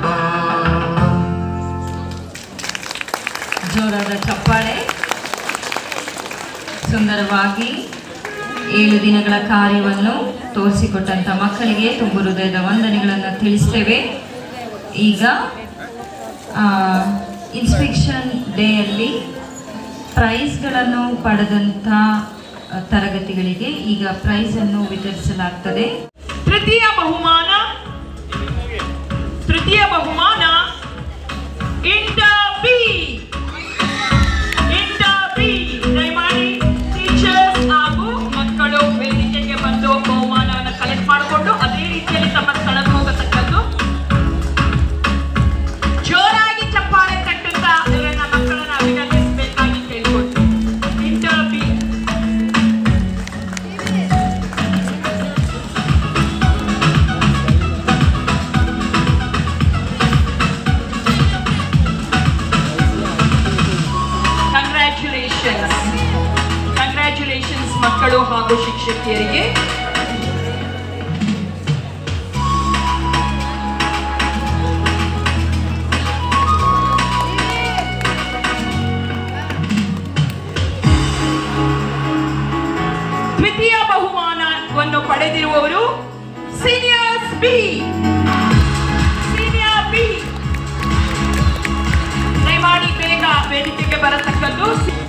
Speaker 4: ಜೋರಾದ ಚಪ್ಪಾಳೆ ಸುಂದರವಾಗಿ ಏಳು ದಿನಗಳ ಕಾರ್ಯವನ್ನು ತೋರಿಸಿಕೊಟ್ಟಂಥ ಮಕ್ಕಳಿಗೆ ತುಂಬ ಹೃದಯದ ವಂದನೆಗಳನ್ನು ತಿಳಿಸ್ತೇವೆ ಈಗ ಇನ್ಸ್ಪೆಕ್ಷನ್ ಡೇಯಲ್ಲಿ ಪ್ರೈಸ್ಗಳನ್ನು ಪಡೆದಂಥ ಆ, ತರಗತಿಗಳಿಗೆ ಈಗ ಪ್ರೈಸನ್ನು ವಿತರಿಸಲಾಗ್ತದೆ
Speaker 1: ತೃತೀಯ ಬಹುಮಾನ ತೃತೀಯ ಬಹುಮಾನ ಇಂಟರ್ ಬಿ ಇಂಟರ್ ಬಿ ದಯಮಾಡಿ ಟೀಚರ್ಸ್ ಹಾಗೂ ಮಕ್ಕಳು ವೇದಿಕೆಗೆ ಬಂದು ಬಹುಮಾನವನ್ನು ಕಲೆಕ್ಟ್ ಮಾಡಿಕೊಂಡು ಅದೇ ರೀತಿಯಲ್ಲಿ ತಮ್ಮ ಸ್ಥಳಕ್ಕೆ ಹೋಗತಕ್ಕದ್ದು ಜೋರಾಗಿ ಚಪ್ಪಾಳೆ ತಟ್ಟುತ್ತಾ ಇವರನ್ನ ಮಕ್ಕಳನ್ನ ಅಭಿನಂದಿಸಬೇಕಾಗಿ ಕೇಳಿಕೊಳ್ತೀನಿ ಇಂಟರ್ ಬಿ ಕಂಗ್ರ್ಯಾಚುಲೇಷನ್ಸ್ ಕಂಗ್ರ್ಯಾಚುಲೇಷನ್ಸ್ ಮಕ್ಕಳು ಹಾಗೂ ಶಿಕ್ಷಕಿಯರಿಗೆ ದ್ವಿತೀಯ ಬಹುಮಾನವನ್ನು ಪಡೆದಿರುವವರು ಸೀನಿಯರ್ಸ್ ಬಿ ಸೀನಿಯರ್ ಬಿ ದಯಮಾಡಿ ಬೇಗ ವೇದಿಕೆಗೆ ಬರತಕ್ಕದ್ದು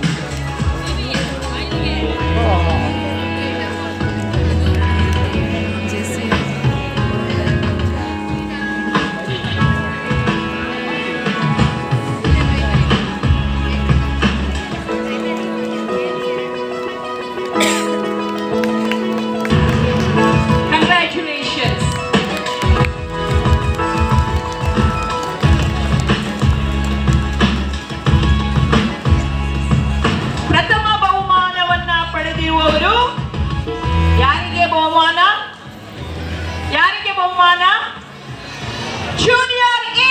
Speaker 1: ಕಂಗ್ರ್ಯಾಚುಲೇಷನ್ಸ್ ಪ್ರಥಮ ಬಹುಮಾನವನ್ನ ಪಡೆದಿರುವವರು ಯಾರಿಗೆ ಬಹುಮಾನ ಯಾರಿಗೆ ಬಹುಮಾನ ಜೂನಿಯರ್ ಎ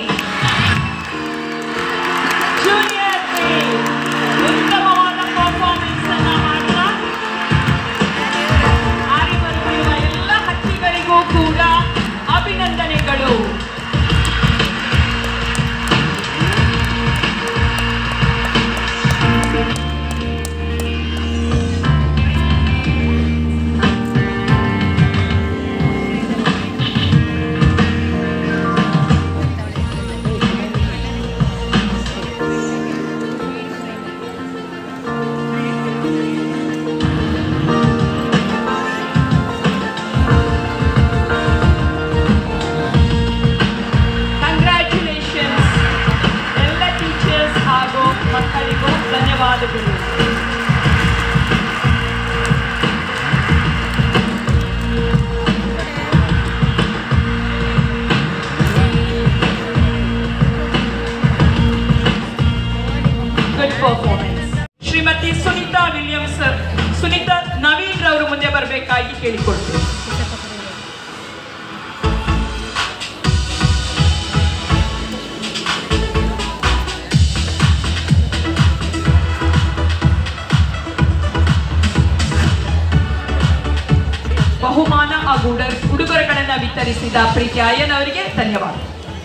Speaker 1: ಜೂನಿಯರ್ ಎ ಉತ್ತಮವಾದ ಪರ್ಫಾರ್ಮೆನ್ಸ್ ಅನ್ನ ಮಾಡ್ತಾ ಆರಿ ಬರುತ್ತಿರುವ ಎಲ್ಲ ಹಕ್ಕಿಗಳಿಗೂ ಕೂಡ ಅಭಿನಂದನೆಗಳು ಕಂಗ್ರ್ಯಾಚುಲೇಷನ್ಸ್ ಎಲ್ಲ ಟೀಚರ್ಸ್ ಹಾಗೂ ಮಕ್ಕಳಿಗೂ ಧನ್ಯವಾದಗಳು good performance Shrimati Sunita Williams Sunita Naveen ರವರು ಮುಂದೆ ಬರಬೇಕಾಗಿ ಕೇಳಿಕೊಳ್ತೇವೆ ಬಹುಮಾನ ಹಾಗೂ ಉಡ- ಉಡುಗೊರೆಗಳನ್ನ ವಿತರಿಸಿದ ಪ್ರೀತಿ ಅಯ್ಯನ್ ಅವರಿಗೆ ಧನ್ಯವಾದ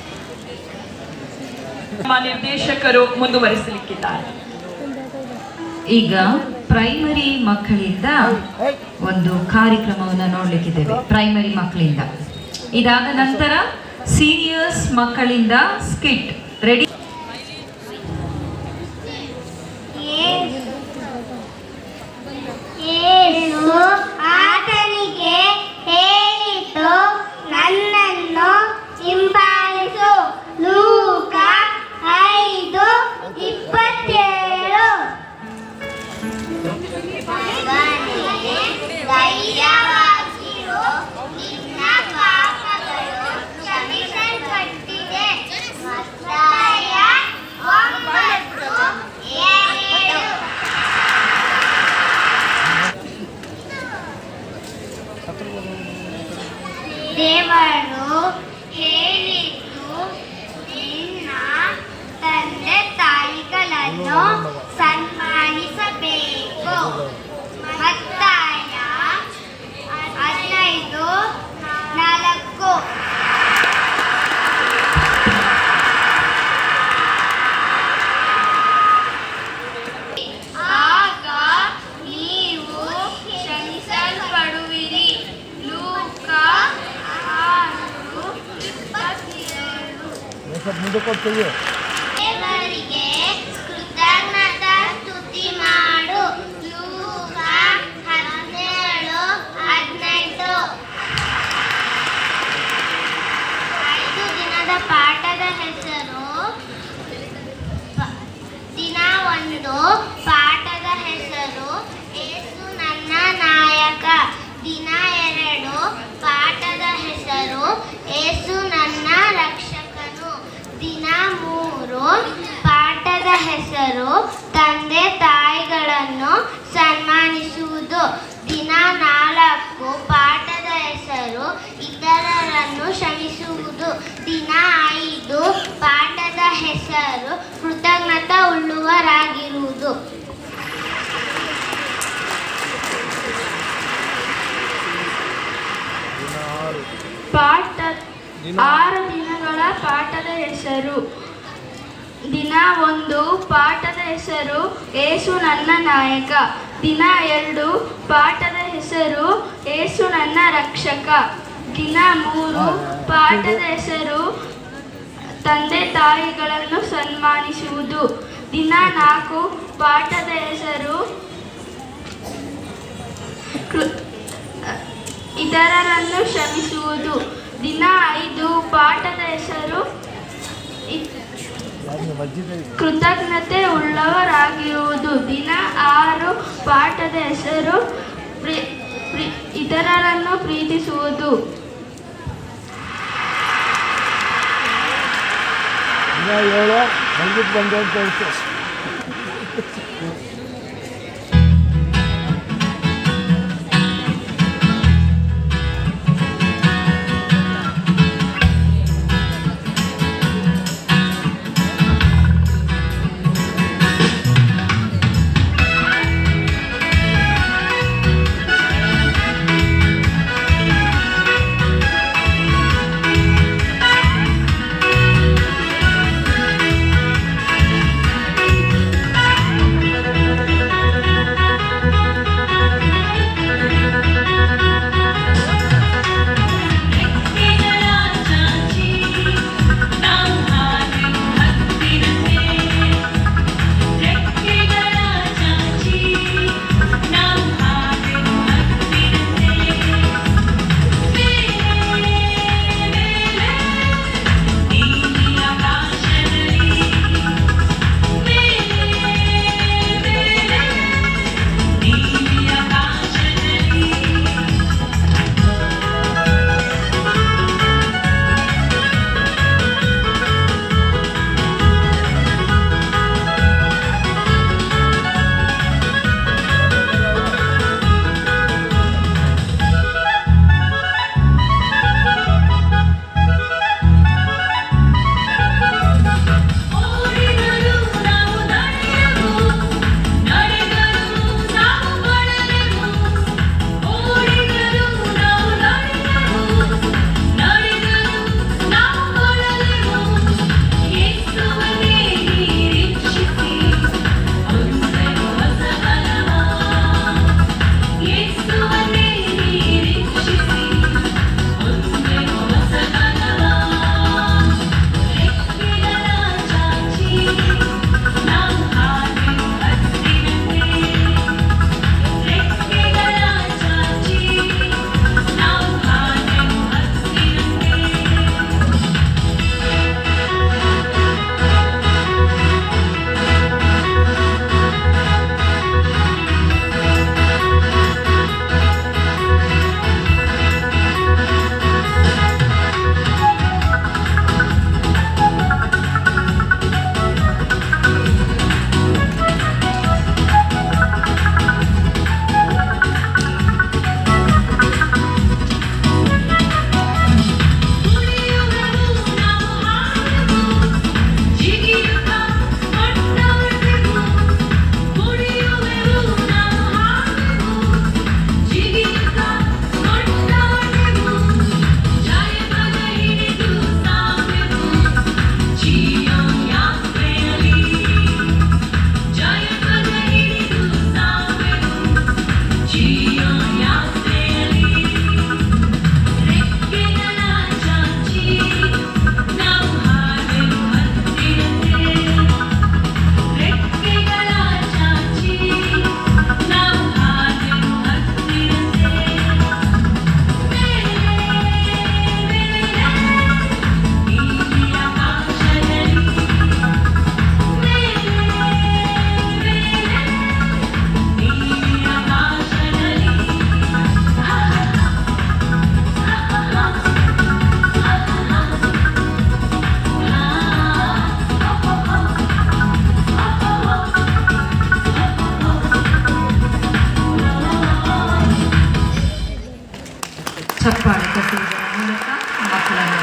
Speaker 1: ನಮ್ಮ ನಿರ್ದೇಶಕರು ಮುಂದುವರಿಸಲಿಕ್ಕಿದ್ದಾರೆ
Speaker 4: ಈಗ ಪ್ರೈಮರಿ ಮಕ್ಕಳಿಂದ ಒಂದು ಕಾರ್ಯಕ್ರಮವನ್ನು ನೋಡ್ಲಿಕ್ಕಿದ್ದೇವೆ ಪ್ರೈಮರಿ ಮಕ್ಕಳಿಂದ ಇದಾದ ನಂತರ ಸೀನಿಯರ್ಸ್ ಮಕ್ಕಳಿಂದ ಸ್ಕಿಟ್ ರೆಡಿ
Speaker 6: ಯೇಸು ಆತನಿಗೆ ಹೇಳಿತು ನನ್ನನ್ನು ಹಿಂಬಾಲಿಸು ಲೂಕ ಐದು ಇಪ್ಪತ್ತೇಳು ಮಗನೇ, ಧೈರ್ಯವಾಗಿರು ನಿನ್ನ ಪಾಪಗಳು ಕ್ಷಮಿಸಲ್ಪಟ್ಟಿದೆ ಮತ್ತಾಯ ಒಂಬತ್ತು ಏಳು ದೇವರು ಹೇಳಿದ್ದು ನಿನ್ನ ತಂದೆ ತಾಯಿಗಳನ್ನು ಸನ್ಮಾನಿಸಬೇಕು ಮತ್ತಾಯ ಹದಿನೈದು ನಾಲ್ಕು ಆಗ ನೀವು ಕ್ಷಮಿಸ
Speaker 5: ಸ್ವಲ್ಪ ಮುಂದೆ ಕೊಡ್ತೀವಿ
Speaker 6: ದೇವರಿಗೆ ಕೃತಜ್ಞತಾ ಸ್ತುತಿ ಮಾಡು ಲೂಕ ಹದಿನೇಳು ಹದಿನೆಂಟು ಐದು ದಿನದ ಪಾಠದ ಹೆಸರು ಪ- ದಿನ ಒಂದು ಪಾಠದ ಹೆಸರು ಏಸು ನನ್ನ ನಾಯಕ ದಿನ ಎರಡು ಪಾಠದ ಹೆಸರು ಏಸು ನನ್ನ ರಕ್ಷಕನು ದಿನ ಮೂರು ಪಾಠದ ಹೆಸರು ತಂದೆ ತಾಯಿಗಳನ್ನು ಸನ್ಮಾನಿಸುವುದು ದಿನ ನಾಲ್ಕು ಪಾಠದ ಹೆಸರು ಇತರರನ್ನು ಕ್ಷಮಿಸುವುದು ದಿನ ಐದು ಪಾಠದ ಹೆಸರು ಕೃತಜ್ಞತ ಉಳ್ಳುವರಾಗಿರುವುದು
Speaker 8: ಪಾಠ ಆರು ದಿನಗಳ ಪಾಠದ ಹೆಸರು ದಿನ ಒಂದು ಪಾಠದ ಹೆಸರು ಏಸು ನನ್ನ ನಾಯಕ ದಿನ ಎರಡು ಪಾಠದ ಹೆಸರು ಏಸು ನನ್ನ ರಕ್ಷಕ ದಿನ ಮೂರು ಪಾಠದ ಹೆಸರು ತಂದೆ ತಾಯಿಗಳನ್ನು ಸನ್ಮಾನಿಸುವುದು ದಿನ ನಾಲ್ಕು ಪಾಠದ ಹೆಸರು ಕೃ- ಇತರರನ್ನು ಕ್ಷಮಿಸುವುದು ದಿನ ಐದು ಪಾಠದ ಹೆಸರು ಇ-
Speaker 5: ಯಾರಿಗೆ ಮಜ್ಜಿದೆ
Speaker 8: ಕೃತಜ್ಞತೆ ಉಳ್ಳವರಾಗಿರುವುದು ದಿನ ಆರು ಪಾಠದ ಹೆಸರು ಪ್ರಿ- ಪ್ರಿ- ಇತರರನ್ನು ಪ್ರೀತಿಸುವುದು
Speaker 5: ದಿನ ಏಳು ಮಲ್ಗಿಟ್ಟು ಬಂದೆ ಅಂತ ಹೇಳ್ತು
Speaker 6: ಿ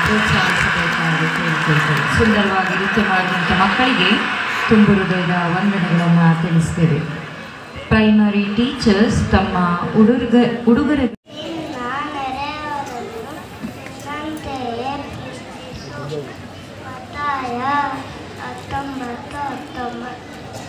Speaker 4: ಪ್ರೋತ್ಸಾಹಿಸಬೇಕಾಗಿ ಕೇಳಿಕೊಳ್ತೇವೆ ಸುಂದರವಾಗಿ ನೃತ್ಯ ಮಾಡಿದಂಥ ಮಕ್ಕಳಿಗೆ ತುಂಬು ಹೃದಯದ ವಂದನೆಗಳನ್ನು ತಿಳಿಸ್ತೇವೆ ಪ್ರೈಮರಿ ಟೀಚರ್ಸ್ ತಮ್ಮ ಹುಡುಗ ಉಡುಗೊರೆ
Speaker 6: ನಿನ್ನ ನೆರೆಯವರನ್ನು ನಿನ್ನಂತೆಯೇ ಪ್ರೀತಿಸು ಮತ್ತಾಯ ಹತ್ತೊಂಬತ್ತು ಹತ್ತೊಂಬತ್ತು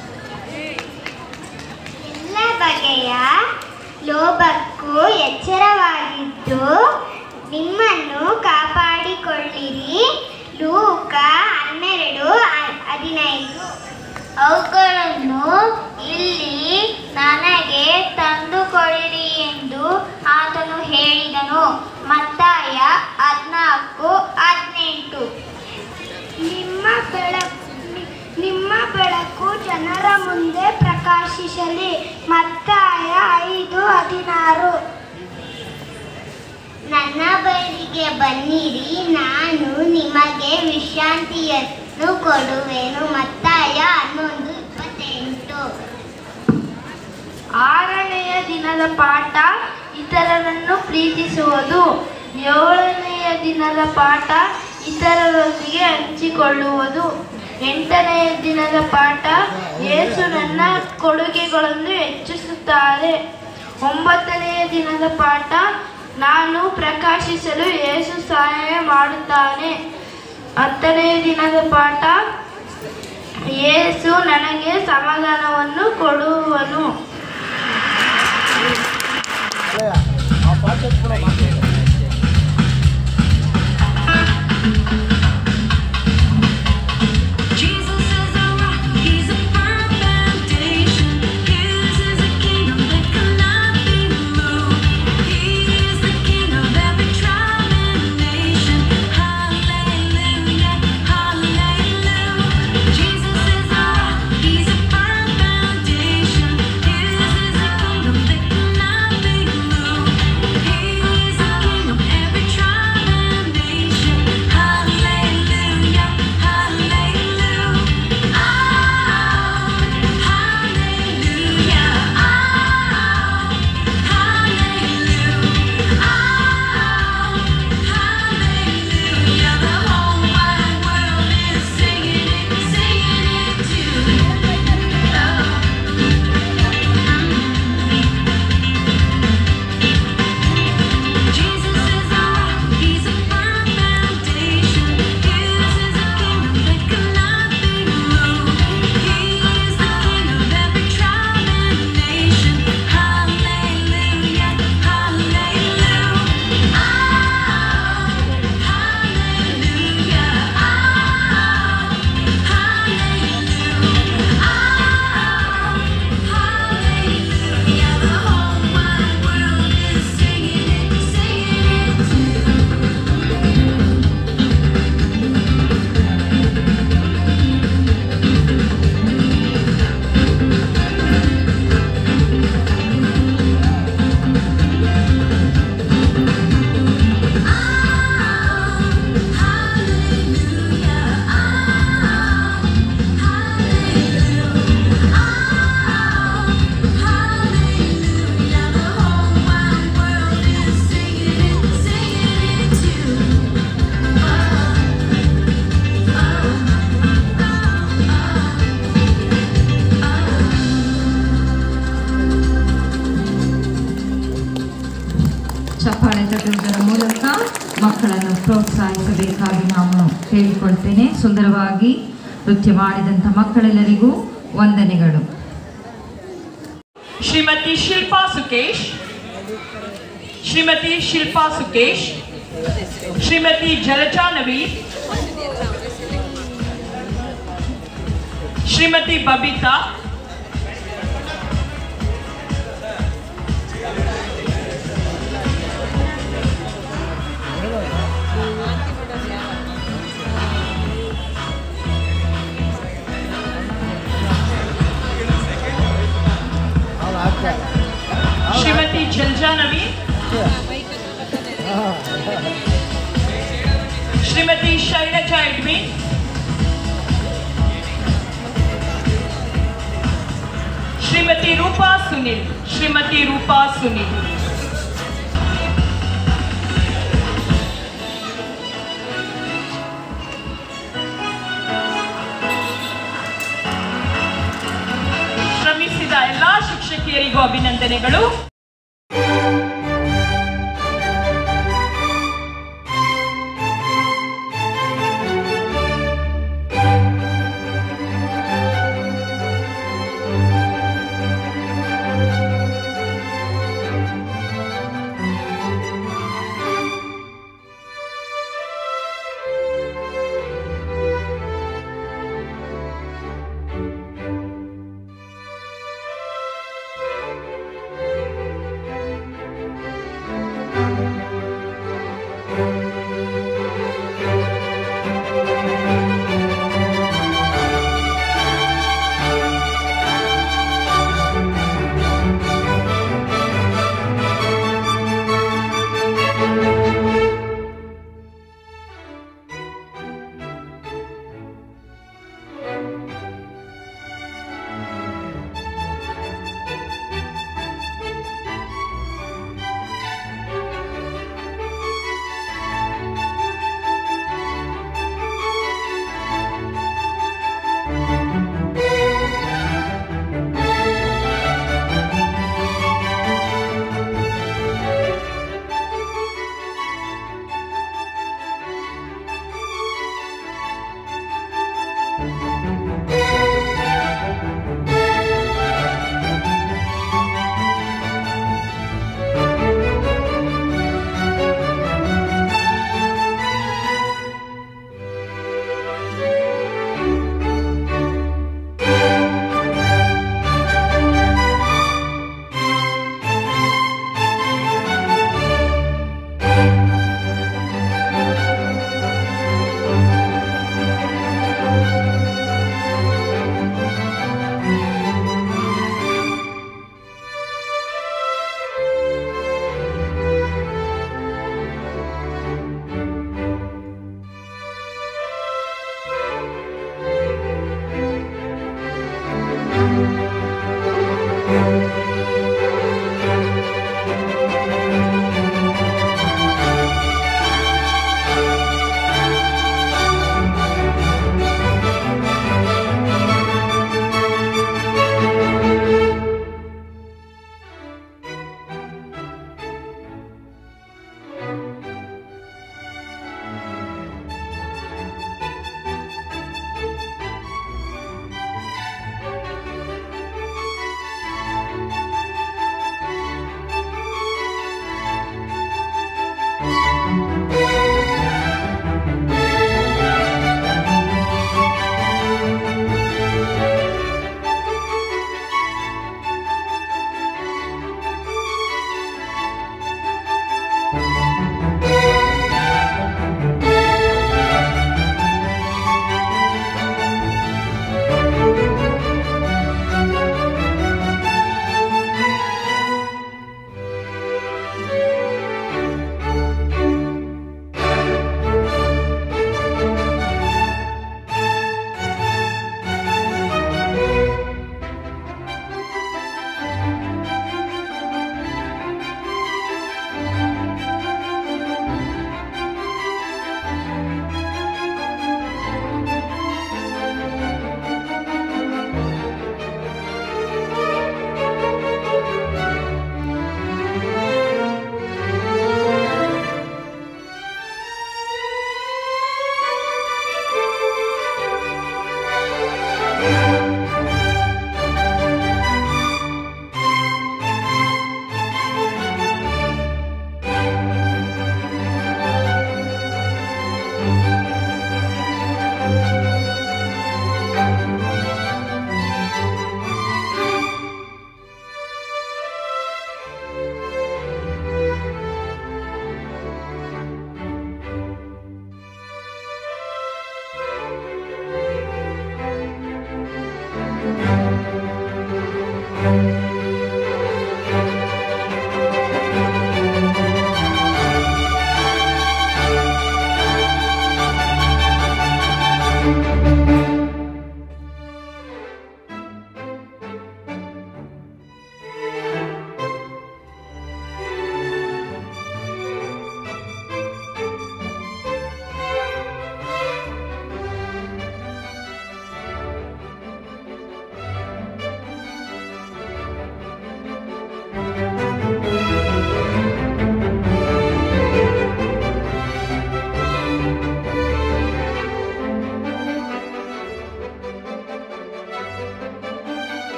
Speaker 6: ಎಲ್ಲ ಬಗೆಯ ಲೋಭಕ್ಕೂ ಎಚ್ಚರವಾಗಿದ್ದು ನಿಮ್ಮನ್ನು ಕಾಪಾಡಿಕೊಳ್ಳಿರಿ ಲೂಕ ಹನ್ನೆರಡು ಹ- ಹದಿನೈದು ಅವುಗಳನ್ನು ಇಲ್ಲಿ ನನಗೆ ತಂದುಕೊಡಿರಿ ಎಂದು ಆತನು ಹೇಳಿದನು ಮತ್ತಾಯ ಹದಿನಾಲ್ಕು ಹದಿನೆಂಟು ನಿಮ್ಮ ಬೆಳಕು ನಿಮ್ಮ ಬೆಳಕು ಜನರ ಮುಂದೆ ಪ್ರಕಾಶಿಸಲಿ ಮತ್ತಾಯ ಐದು ಹದಿನಾರು ನನ್ನ ಬಳಿಗೆ ಬನ್ನಿರಿ ನಾನು ನಿಮಗೆ ವಿಶ್ರಾಂತಿಯನ್ನು ಕೊಡುವೆನು ಮತ್ತಾಯ ಹನ್ನೊಂದು ಇಪ್ಪತ್ತೆಂಟು
Speaker 8: ಆರನೆಯ ದಿನದ ಪಾಠ ಇತರರನ್ನು ಪ್ರೀತಿಸುವುದು ಏಳನೆಯ ದಿನದ ಪಾಠ ಇತರರೊಂದಿಗೆ ಹಂಚಿಕೊಳ್ಳುವುದು ಎಂಟನೆಯ ದಿನದ ಪಾಠ ಯೇಸು ನನ್ನ ಕೊಡುಗೆಗಳನ್ನು ಹೆಚ್ಚಿಸುತ್ತಾರೆ ಒಂಬತ್ತನೆಯ ದಿನದ ಪಾಠ ನಾನು ಪ್ರಕಾಶಿಸಲು ಯೇಸು ಸಹಾಯ ಮಾಡುತ್ತಾನೆ ಹತ್ತನೆಯ ದಿನದ ಪಾಠ ಯೇಸು ನನಗೆ ಸಮಾಧಾನವನ್ನು ಕೊಡುವನು
Speaker 5: ಅಲ್ಲಯ್ಯ ಆ ಪಾಠ ಕೂಡ ಮಾಡ್ತಾರೆ
Speaker 9: Jesus is a rock, he's a firm foundation. His is a kingdom that cannot be moved. He is the king of every tribe and nation. Hallelujah, hallelujah. Jesus is a rock, he's a firm foundation. His is a kingdom that cannot be moved. He is the king of every tribe and nation. Hallelujah, hallelujah. Oh, hallelujah. Oh, hallelujah. Oh, hallelujah. The whole wide world is singing it, singing it too. Jesus is a rock, he's a firm foundation. His is a kingdom that cannot be moved. He is the king of every tribe and nation. Hallelujah, hallelujah. Oh, hallelujah. Oh, hallelujah. Oh, hallelujah. The whole wide world is singing it, singing it too.
Speaker 4: ಚಪ್ಪಾಳೆ ತಟ್ಟುವುದರ ಮೂಲಕ ಮಕ್ಕಳನ್ನು ಪ್ರೋತ್ಸಾಹಿಸಬೇಕಾಗಿ ನಾನು ಹೇಳಿಕೊಳ್ತೇನೆ ಸುಂದರವಾಗಿ ನೃತ್ಯ ಮಾಡಿದಂಥ ಮಕ್ಕಳೆಲ್ಲರಿಗೂ ವಂದನೆಗಳು
Speaker 1: ಶ್ರೀಮತಿ ಶಿಲ್ಪಾ ಸುಕೇಶ್ ಶ್ರೀಮತಿ ಶಿಲ್ಪಾ ಸುಕೇಶ್ ಶ್ರೀಮತಿ ಜಲಜಾ ನವೀನ್ ಶ್ರೀಮತಿ ಬಬಿತಾ
Speaker 5: ಅವ್ನು ಆಗ್ತಾರೆ
Speaker 1: ಶ್ರೀಮತಿ ಜಲ್ಜಾ ನವೀನ್ ಶ್ರೀಮತಿ ಶೈಲಜಾ ಎಡ್ವಿನ್ ಶ್ರೀಮತಿ ರೂಪಾ ಸುನಿಲ್ ಶ್ರೀಮತಿ ರೂಪಾ ಸುನಿಲ್ ಅಭಿನಂದನೆಗಳು